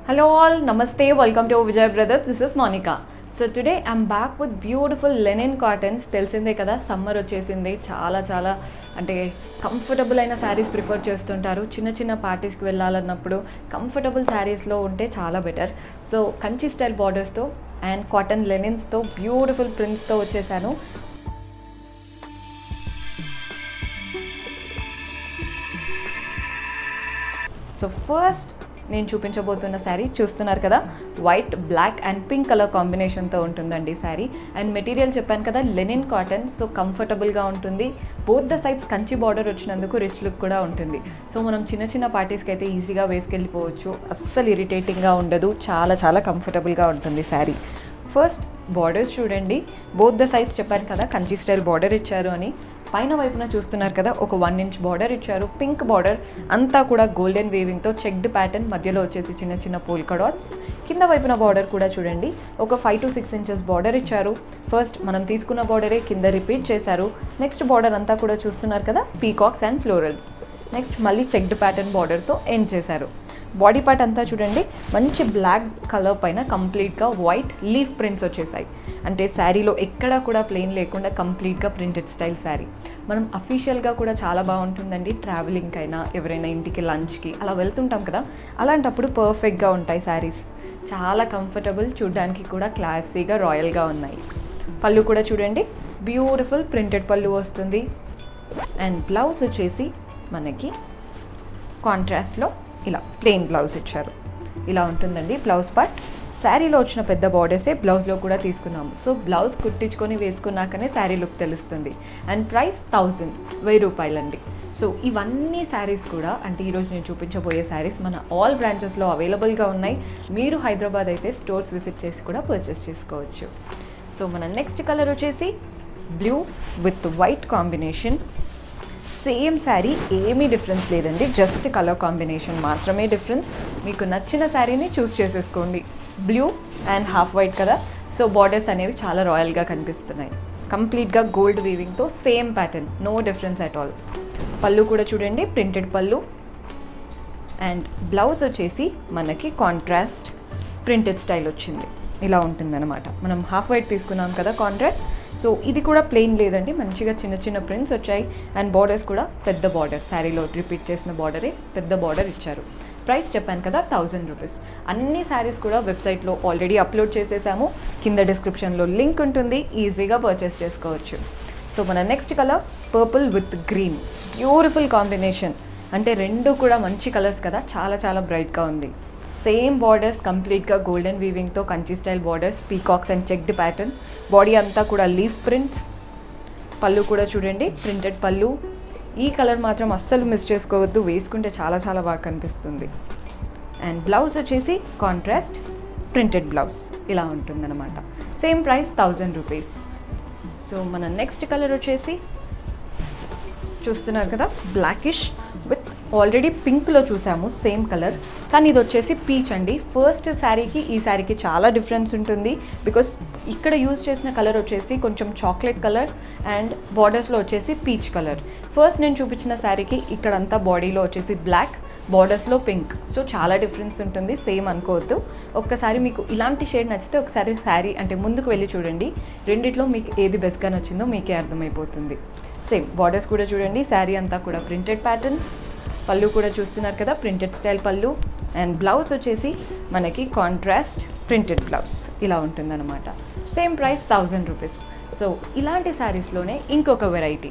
Hello all, namaste, welcome to Vijay Brothers. This is Monica. So today I'm back with beautiful linen cottons తెలిసిందే కదా summer వచ్చేసింది చాలా చాలా అంటే comfortable అయిన శారీస్ ప్రిఫర్ చేస్తుంటారు చిన్న చిన్న పార్టీస్కి వెళ్ళాలన్నప్పుడు కంఫర్టబుల్ శారీస్లో ఉంటే చాలా బెటర్ సో కంచి స్టైల్ బార్డర్స్తో అండ్ కాటన్ లెనిన్స్తో బ్యూటిఫుల్ ప్రింట్స్తో వచ్చేసాను సో ఫస్ట్ నేను చూపించబోతున్న శారీ చూస్తున్నారు కదా white black and pink colour కాంబినేషన్తో ఉంటుందండి శారీ అండ్ మెటీరియల్ చెప్పాను కదా లెనిన్ కాటన్ సో కంఫర్టబుల్గా ఉంటుంది both the sides Kanchi border వచ్చినందుకు రిచ్ లుక్ కూడా ఉంటుంది సో మనం చిన్న చిన్న పార్టీస్కి అయితే ఈజీగా వేసుకెళ్ళిపోవచ్చు అస్సలు ఇరిటేటింగ్గా ఉండదు చాలా చాలా కంఫర్టబుల్గా ఉంటుంది శారీ ఫస్ట్ బార్డర్స్ చూడండి బోత్ ద సైజ్ చెప్పాను కదా కంచి స్టైల్ బార్డర్ ఇచ్చారు అని పైన వైపున చూస్తున్నారు కదా ఒక వన్ ఇంచ్ బార్డర్ ఇచ్చారు పింక్ బార్డర్ అంతా కూడా గోల్డెన్ వేవింగ్తో చెక్డ్ ప్యాటర్న్ మధ్యలో వచ్చేసి చిన్న చిన్న పోల్కా డాట్స్ కింద వైపున బార్డర్ కూడా చూడండి ఒక five to six inches border ఇచ్చారు ఫస్ట్ మనం తీసుకున్న బార్డరే కింద రిపీట్ చేశారు నెక్స్ట్ బార్డర్ అంతా కూడా చూస్తున్నారు కదా పీకాక్స్ అండ్ ఫ్లోరల్స్ నెక్స్ట్ మళ్ళీ చెక్డ్ ప్యాటర్న్ బార్డర్తో ఎండ్ చేశారు బాడీ పార్ట్ అంతా చూడండి మంచి బ్లాక్ కలర్ పైన కంప్లీట్గా వైట్ లీఫ్ ప్రింట్స్ వచ్చేసాయి అంటే శారీలో ఎక్కడా కూడా ప్లెయిన్ లేకుండా కంప్లీట్గా ప్రింటెడ్ స్టైల్ శారీ మనం అఫీషియల్గా కూడా చాలా బాగుంటుందండి ట్రావెలింగ్ అయినా ఎవరైనా ఇంటికి లంచ్కి అలా వెళ్తుంటాం కదా అలాంటప్పుడు పర్ఫెక్ట్గా ఉంటాయి శారీస్ చాలా కంఫర్టబుల్ చూడడానికి కూడా క్లాసీగా రాయల్గా ఉన్నాయి పళ్ళు కూడా చూడండి బ్యూటిఫుల్ ప్రింటెడ్ పళ్ళు వస్తుంది అండ్ బ్లౌజ్ వచ్చేసి మనకి కాంట్రాస్ట్లో ఇలా ప్లెయిన్ బ్లౌజ్ ఇచ్చారు ఇలా ఉంటుందండి బ్లౌజ్ పార్ట్ శారీలో వచ్చిన పెద్ద బార్డర్సే బ్లౌజ్లో కూడా తీసుకున్నాము సో బ్లౌజ్ కుట్టించుకొని వేసుకున్నాకనే శారీ లుక్ తెలుస్తుంది అండ్ ప్రైస్ థౌజండ్ వెయ్యి రూపాయలండి సో ఇవన్నీ శారీస్ కూడా అంటే ఈరోజు నేను చూపించబోయే శారీస్ మన ఆల్ బ్రాంచెస్లో అవైలబుల్గా ఉన్నాయి మీరు హైదరాబాద్ అయితే స్టోర్స్ విజిట్ చేసి కూడా పర్చేస్ చేసుకోవచ్చు సో మన నెక్స్ట్ కలర్ వచ్చేసి blue with white combination same sari ఏమీ డిఫరెన్స్ లేదండి జస్ట్ కలర్ కాంబినేషన్ మాత్రమే డిఫరెన్స్ మీకు నచ్చిన శారీని చూస్ చేసేసుకోండి బ్లూ అండ్ హాఫ్ వైట్ కదా సో బార్డర్స్ అనేవి చాలా రాయల్గా కనిపిస్తున్నాయి కంప్లీట్గా గోల్డ్ వీవింగ్తో same pattern no difference at all పళ్ళు కూడా చూడండి ప్రింటెడ్ పళ్ళు అండ్ బ్లౌజ్ వచ్చేసి మనకి కాంట్రాస్ట్ ప్రింటెడ్ స్టైల్ వచ్చింది ఇలా ఉంటుందన్నమాట మనం హాఫ్ వైట్ తీసుకున్నాం కదా కాంట్రాస్ట్ సో ఇది కూడా ప్లెయిన్ లేదండి మంచిగా చిన్న చిన్న ప్రింట్స్ వచ్చాయి అండ్ బార్డర్స్ కూడా పెద్ద బార్డర్ శారీలో రిపీట్ చేసిన బార్డరే పెద్ద బార్డర్ ఇచ్చారు ప్రైస్ చెప్పాను కదా థౌజండ్ రూపీస్ అన్ని శారీస్ కూడా వెబ్సైట్లో ఆల్రెడీ అప్లోడ్ చేసేసాము కింద డిస్క్రిప్షన్లో లింక్ ఉంటుంది ఈజీగా పర్చేస్ చేసుకోవచ్చు సో మన next colour purple with green beautiful combination అంటే రెండు కూడా మంచి కలర్స్ కదా చాలా చాలా బ్రైట్గా ఉంది సేమ్ బార్డర్స్ కంప్లీట్గా గోల్డెన్ వీవింగ్తో Kanchi style borders peacocks and checked pattern body అంతా కూడా లీఫ్ ప్రింట్స్ పళ్ళు కూడా చూడండి ప్రింటెడ్ పళ్ళు ఈ కలర్ మాత్రం అస్సలు మిస్ చేసుకోవద్దు వేసుకుంటే చాలా చాలా బాగా కనిపిస్తుంది అండ్ బ్లౌజ్ వచ్చేసి కాంట్రాస్ట్ ప్రింటెడ్ బ్లౌజ్ ఇలా ఉంటుందన్నమాట same price thousand rupees so మన నెక్స్ట్ కలర్ వచ్చేసి చూస్తున్నారు కదా బ్లాకిష్ విత్ ఆల్రెడీ పింక్లో చూసాము సేమ్ కలర్ కానీ ఇది వచ్చేసి పీచ్ అండి ఫస్ట్ శారీకి ఈ శారీకి చాలా డిఫరెన్స్ ఉంటుంది బికాస్ ఇక్కడ యూజ్ చేసిన కలర్ వచ్చేసి కొంచెం చాక్లెట్ కలర్ అండ్ బార్డర్స్లో వచ్చేసి పీచ్ కలర్ ఫస్ట్ నేను చూపించిన శారీకి ఇక్కడంతా బాడీలో వచ్చేసి బ్లాక్ బార్డర్స్లో పింక్ సో చాలా డిఫరెన్స్ ఉంటుంది సేమ్ అనుకోవద్దు ఒక్కసారి మీకు ఇలాంటి షేడ్ నచ్చితే ఒకసారి శారీ అంటే ముందుకు వెళ్ళి చూడండి రెండిట్లో మీకు ఏది బెస్ట్గా నచ్చిందో మీకే అర్థమైపోతుంది సేమ్ బార్డర్స్ కూడా చూడండి శారీ అంతా కూడా ప్రింటెడ్ ప్యాటర్న్ పళ్ళు కూడా చూస్తున్నారు కదా ప్రింటెడ్ స్టైల్ పళ్ళు అండ్ బ్లౌజ్ వచ్చేసి మనకి కాంట్రాస్ట్ ప్రింటెడ్ బ్లౌజ్ ఇలా ఉంటుందన్నమాట same price thousand rupees so ఇలాంటి శారీస్లోనే ఇంకొక వెరైటీ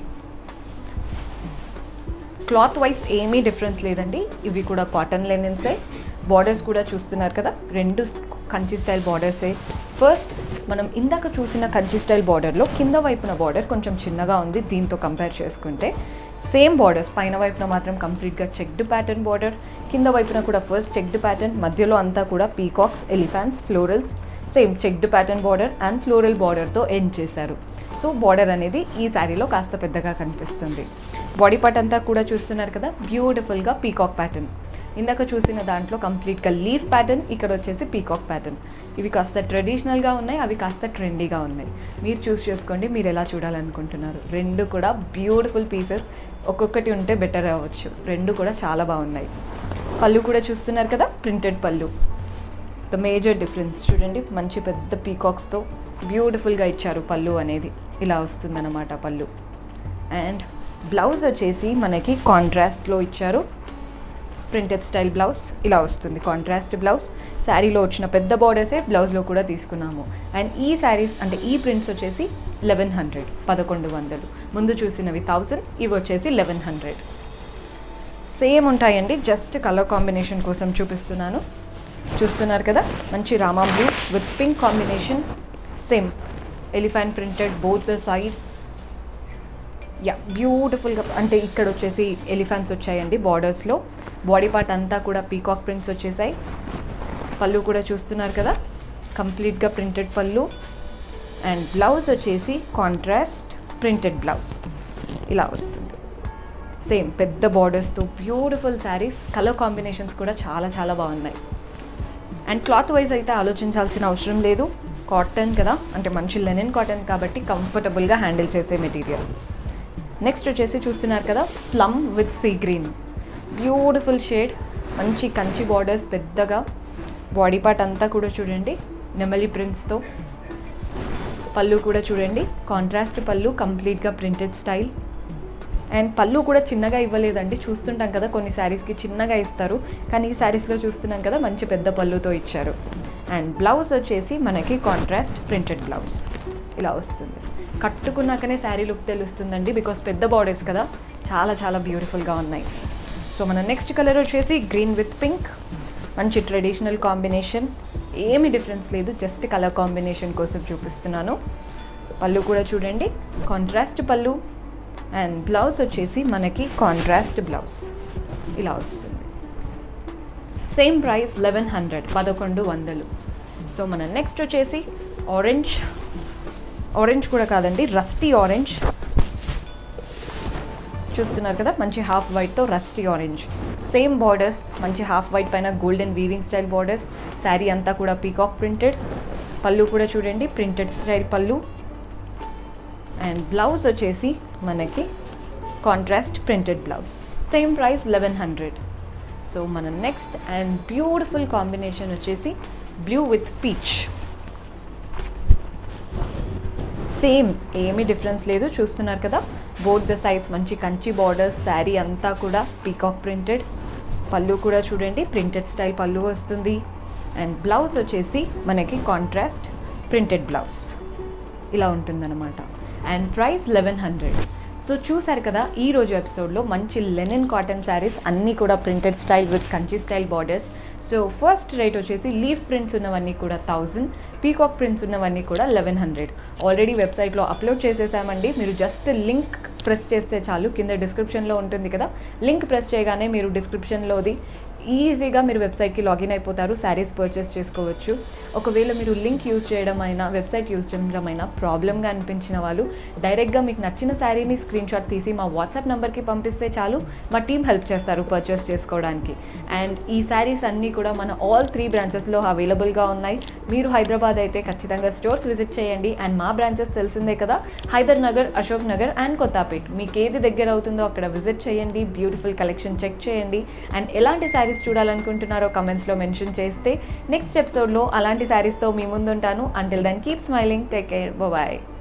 క్లాత్ వైజ్ ఏమీ డిఫరెన్స్ లేదండి ఇవి కూడా కాటన్ లెనిన్సే బార్డర్స్ కూడా చూస్తున్నారు కదా రెండు కంచి స్టైల్ బార్డర్సే ఫస్ట్ మనం ఇందాక చూసిన కంచి స్టైల్ బార్డర్లో కింద వైపున బార్డర్ కొంచెం చిన్నగా ఉంది దీంతో కంపేర్ చేసుకుంటే సేమ్ బార్డర్స్ పైన వైపున మాత్రం కంప్లీట్గా చెక్డ్ ప్యాటర్న్ బార్డర్ కింద వైపున కూడా ఫస్ట్ చెక్డ్ ప్యాటర్న్ మధ్యలో అంతా కూడా peacocks elephants florals same checked pattern border and floral బార్డర్తో ఎండ్ చేశారు సో బార్డర్ అనేది ఈ శారీలో కాస్త పెద్దగా కనిపిస్తుంది బాడీ పార్ట్ అంతా కూడా చూస్తున్నారు కదా బ్యూటిఫుల్గా పీకాక్ ప్యాటర్న్ ఇందాక చూసిన దాంట్లో కంప్లీట్గా లీఫ్ ప్యాటర్న్ ఇక్కడ వచ్చేసి పీకాక్ ప్యాటర్న్ ఇవి కాస్త ట్రెడిషనల్గా ఉన్నాయి అవి కాస్త ట్రెండీగా ఉన్నాయి మీరు చూస్ చేసుకోండి మీరు ఎలా చూడాలనుకుంటున్నారు రెండు కూడా బ్యూటిఫుల్ పీసెస్ ఒక్కొక్కటి ఉంటే బెటర్ అవ్వచ్చు రెండు కూడా చాలా బాగున్నాయి పళ్ళు కూడా చూస్తున్నారు కదా ప్రింటెడ్ పళ్ళు ద మేజర్ డిఫరెన్స్ చూడండి మంచి పెద్ద పీకాక్స్తో బ్యూటిఫుల్గా ఇచ్చారు పళ్ళు అనేది ఇలా వస్తుందన్నమాట పళ్ళు అండ్ బ్లౌజ్ వచ్చేసి మనకి కాంట్రాస్ట్లో ఇచ్చారు ప్రింటెడ్ స్టైల్ బ్లౌజ్ ఇలా వస్తుంది కాంట్రాస్ట్ బ్లౌజ్ శారీలో వచ్చిన పెద్ద బార్డర్సే బ్లౌజ్లో కూడా తీసుకున్నాము అండ్ ఈ శారీస్ అంటే ఈ ప్రింట్స్ వచ్చేసి లెవెన్ హండ్రెడ్ పదకొండు వందలు ముందు చూసినవి థౌజండ్ ఇవి వచ్చేసి లెవెన్ హండ్రెడ్ సేమ్ ఉంటాయండి జస్ట్ కలర్ కాంబినేషన్ కోసం చూపిస్తున్నాను చూస్తున్నారు కదా మంచి Rama blue with pink combination same elephant printed both the side yeah బ్యూటిఫుల్గా అంటే ఇక్కడ వచ్చేసి ఎలిఫెంట్స్ వచ్చాయండి బార్డర్స్లో బాడీ పార్ట్ అంతా కూడా పీకాక్ ప్రింట్స్ వచ్చేసాయి పళ్ళు కూడా చూస్తున్నారు కదా కంప్లీట్గా ప్రింటెడ్ పళ్ళు అండ్ బ్లౌజ్ వచ్చేసి కాంట్రాస్ట్ ప్రింటెడ్ బ్లౌజ్ ఇలా వస్తుంది సేమ్ పెద్ద బార్డర్స్తో బ్యూటిఫుల్ శారీస్ కలర్ కాంబినేషన్స్ కూడా చాలా చాలా బాగున్నాయి అండ్ క్లాత్ వైజ్ అయితే ఆలోచించాల్సిన అవసరం లేదు కాటన్ కదా అంటే మంచి లెనిన్ కాటన్ కాబట్టి కంఫర్టబుల్గా హ్యాండిల్ చేసే మెటీరియల్ నెక్స్ట్ వచ్చేసి చూస్తున్నారు కదా plum with sea green beautiful shade మంచి కంచి బార్డర్స్ పెద్దగా బాడీ పార్ట్ అంతా కూడా చూడండి నెమలి ప్రింట్స్తో పళ్ళు కూడా చూడండి కాంట్రాస్ట్ పళ్ళు కంప్లీట్గా ప్రింటెడ్ స్టైల్ అండ్ పళ్ళు కూడా చిన్నగా ఇవ్వలేదండి చూస్తుంటాం కదా కొన్ని శారీస్కి చిన్నగా ఇస్తారు కానీ ఈ శారీస్లో చూస్తున్నాం కదా మంచి పెద్ద పళ్ళుతో ఇచ్చారు అండ్ బ్లౌజ్ వచ్చేసి మనకి కాంట్రాస్ట్ ప్రింటెడ్ బ్లౌజ్ ఇలా వస్తుంది కట్టుకున్నాకనే శారీ లుక్ తెలుస్తుందండి బికాస్ పెద్ద బార్డర్స్ కదా చాలా చాలా బ్యూటిఫుల్గా ఉన్నాయి సో మన నెక్స్ట్ కలర్ వచ్చేసి గ్రీన్ విత్ పింక్ మంచి ట్రెడిషనల్ కాంబినేషన్ ఏమి డిఫరెన్స్ లేదు జస్ట్ కలర్ కాంబినేషన్ కోసం చూపిస్తున్నాను పళ్ళు కూడా చూడండి కాంట్రాస్ట్ పళ్ళు అండ్ బ్లౌజ్ వచ్చేసి మనకి కాంట్రాస్ట్ బ్లౌజ్ ఇలా వస్తుంది సేమ్ ప్రైస్ లెవెన్ హండ్రెడ్ పదకొండు వందలు సో మన నెక్స్ట్ వచ్చేసి ఆరెంజ్ ఆరెంజ్ కూడా కాదండి రస్టీ ఆరెంజ్ చూస్తున్నారు కదా మంచి హాఫ్ వైట్తో రస్టీ ఆరెంజ్ సేమ్ బార్డర్స్ మంచి హాఫ్ వైట్ పైన golden weaving style borders saree అంతా కూడా పీకాక్ ప్రింటెడ్ పళ్ళు కూడా చూడండి ప్రింటెడ్ స్టైల్ పళ్ళు అండ్ బ్లౌజ్ వచ్చేసి మనకి contrast printed blouse same price eleven hundred so మన నెక్స్ట్ అండ్ బ్యూటిఫుల్ కాంబినేషన్ వచ్చేసి బ్లూ విత్ పీచ్ సేమ్ ఏమీ డిఫరెన్స్ లేదు చూస్తున్నారు కదా బోత్ ద సైడ్స్ మంచి కంచి బార్డర్స్ శారీ అంతా కూడా పీకాక్ ప్రింటెడ్ పళ్ళు కూడా చూడండి ప్రింటెడ్ స్టైల్ పళ్ళు వస్తుంది అండ్ బ్లౌజ్ వచ్చేసి మనకి కాంట్రాస్ట్ ప్రింటెడ్ బ్లౌజ్ ఇలా ఉంటుందన్నమాట and price eleven hundred so చూసారు కదా ఈ రోజు ఎపిసోడ్లో మంచి లెనిన్ కాటన్ శారీస్ అన్నీ కూడా printed style with Kanchi style borders so first rate వచ్చేసి లీఫ్ ప్రింట్స్ ఉన్నవన్నీ కూడా థౌజండ్ పీకాక్ ప్రింట్స్ ఉన్నవన్నీ కూడా లెవెన్ హండ్రెడ్ ఆల్రెడీ వెబ్సైట్లో అప్లోడ్ చేసేసామండి మీరు జస్ట్ లింక్ ప్రెస్ చేస్తే చాలు కింద డిస్క్రిప్షన్లో ఉంటుంది కదా లింక్ ప్రెస్ చేయగానే మీరు డిస్క్రిప్షన్లోది ఈజీగా మీరు వెబ్సైట్కి లాగిన్ అయిపోతారు శారీస్ పర్చేస్ చేసుకోవచ్చు ఒకవేళ మీరు లింక్ యూజ్ చేయడం అయినా వెబ్సైట్ యూజ్ చేయడం అయినా ప్రాబ్లమ్గా అనిపించిన వాళ్ళు డైరెక్ట్గా మీకు నచ్చిన శారీని స్క్రీన్ షాట్ తీసి మా వాట్సాప్ నెంబర్కి పంపిస్తే చాలు మా టీం హెల్ప్ చేస్తారు పర్చేస్ చేసుకోవడానికి అండ్ ఈ శారీస్ అన్నీ కూడా మన ఆల్ త్రీ బ్రాంచెస్లో అవైలబుల్గా ఉన్నాయి మీరు హైదరాబాద్ అయితే ఖచ్చితంగా స్టోర్స్ విజిట్ చేయండి అండ్ మా బ్రాంచెస్ తెలిసిందే కదా హైదర్ నగర్ అశోక్ నగర్ అండ్ కొత్తపేట్ మీకు ఏది దగ్గర అవుతుందో అక్కడ విజిట్ చేయండి బ్యూటిఫుల్ కలెక్షన్ చెక్ చేయండి అండ్ ఎలాంటి శారీస్ చూడాలనుకుంటున్నారో కమెంట్స్లో మెన్షన్ చేస్తే నెక్స్ట్ ఎపిసోడ్లో అలాంటి శారీస్తో మీ ముందుంటాను until then keep smiling take care bye